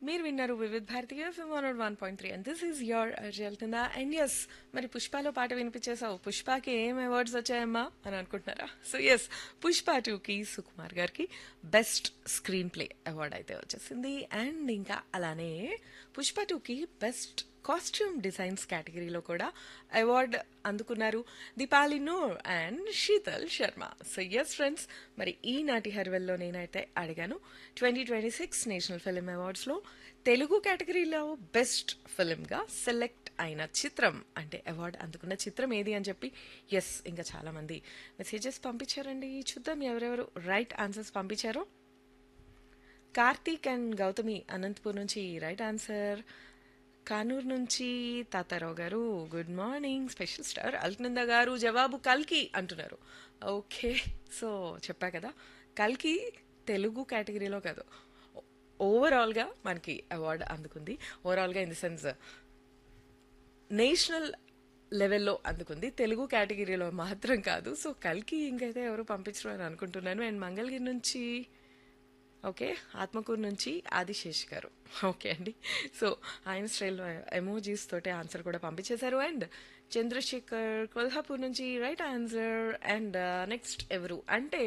మీరు విన్నారు Vividh Bharati FM one one point three and this is your అర్జల్తుందా అండ్ ఎస్ మరి పుష్పలో పాట వినిపించేసావు పుష్పకి ఏం అవార్డ్స్ వచ్చాయమ్మా అని అనుకుంటున్నారా సో ఎస్ పుష్ప టూకి సుకుమార్ గారికి బెస్ట్ స్క్రీన్ ప్లే అవార్డ్ అయితే వచ్చేసింది అండ్ ఇంకా అలానే పుష్ప టూకి బెస్ట్ కాస్ట్యూమ్ డిజైన్స్ కేటగిరీలో కూడా అవార్డ్ అందుకున్నారు Deepali Noor and Sheetal Sharma so yes friends మరి ఈనాటి హర్వెల్లో నేనైతే అడిగాను twenty twenty six national film అవార్డ్స్లో తెలుగు కేటగిరీలో బెస్ట్ ఫిల్మ్గా సెలెక్ట్ అయిన చిత్రం అంటే అవార్డు అందుకున్న చిత్రం ఏది అని చెప్పి ఎస్ ఇంకా చాలామంది మెసేజెస్ పంపించారండి చూద్దాం ఎవరెవరు రైట్ ఆన్సర్స్ పంపించారో కార్తీక్ అండ్ గౌతమి అనంతపూర్ నుంచి రైట్ ఆన్సర్ కానూరు నుంచి Tatarao garu good morning special star Alakananda garu జవాబు కల్కి అంటున్నారు ఓకే సో చెప్పా కదా కల్కి తెలుగు కేటగిరీలో కాదు ఓవరాల్గా మనకి అవార్డు అందుకుంది ఓవరాల్గా ఇన్ ది సెన్స్ నేషనల్ లెవెల్లో అందుకుంది తెలుగు కేటగిరీలో మాత్రం కాదు సో కల్కి ఇంకైతే ఎవరు పంపించరు అని అనుకుంటున్నాను అండ్ మంగళగిరి నుంచి ఓకే ఆత్మకూరు నుంచి ఆదిశేష్ గారు ఓకే అండి సో ఆయన స్టైల్ ఎమోజీస్ తోటి ఆన్సర్ కూడా పంపించేశారు అండ్ చంద్రశేఖర్ కొల్హాపూర్ నుంచి రైట్ ఆన్సర్ అండ్ నెక్స్ట్ ఎవరు అంటే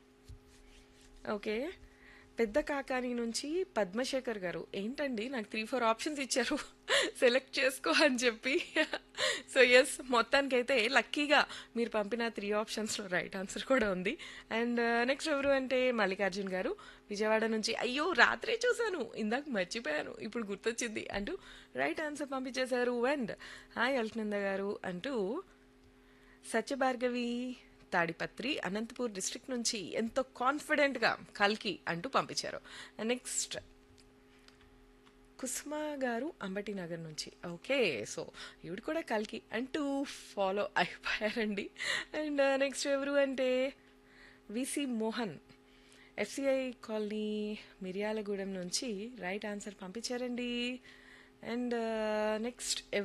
ఓకే పెద్ద కాకాని నుంచి పద్మశేఖర్ గారు ఏంటండి నాకు త్రీ ఫోర్ ఆప్షన్స్ ఇచ్చారు సెలెక్ట్ చేసుకో అని చెప్పి సో ఎస్ మొత్తానికైతే లక్కీగా మీరు పంపిన త్రీ ఆప్షన్స్లో రైట్ ఆన్సర్ కూడా ఉంది అండ్ నెక్స్ట్ ఎవరు అంటే మల్లికార్జున్ గారు విజయవాడ నుంచి అయ్యో రాత్రే చూశాను ఇందాక మర్చిపోయాను ఇప్పుడు గుర్తొచ్చింది అంటూ రైట్ ఆన్సర్ పంపించేశారు అండ్ హాయ్ అల్కనంద గారు అంటూ సత్యభార్గవి తాడిపత్రి అనంతపూర్ డిస్ట్రిక్ట్ నుంచి ఎంతో కాన్ఫిడెంట్గా కల్కి అంటూ పంపించారు నెక్స్ట్ కుసుమ గారు అంబటి నగర్ నుంచి ఓకే సో ఈవిడ కూడా కల్కి అంటూ ఫాలో అయిపోయారండి అండ్ నెక్స్ట్ ఎవరు అంటే V C Mohan FCI colony Miryalaguda నుంచి రైట్ ఆన్సర్ పంపించారండి అండ్ నెక్స్ట్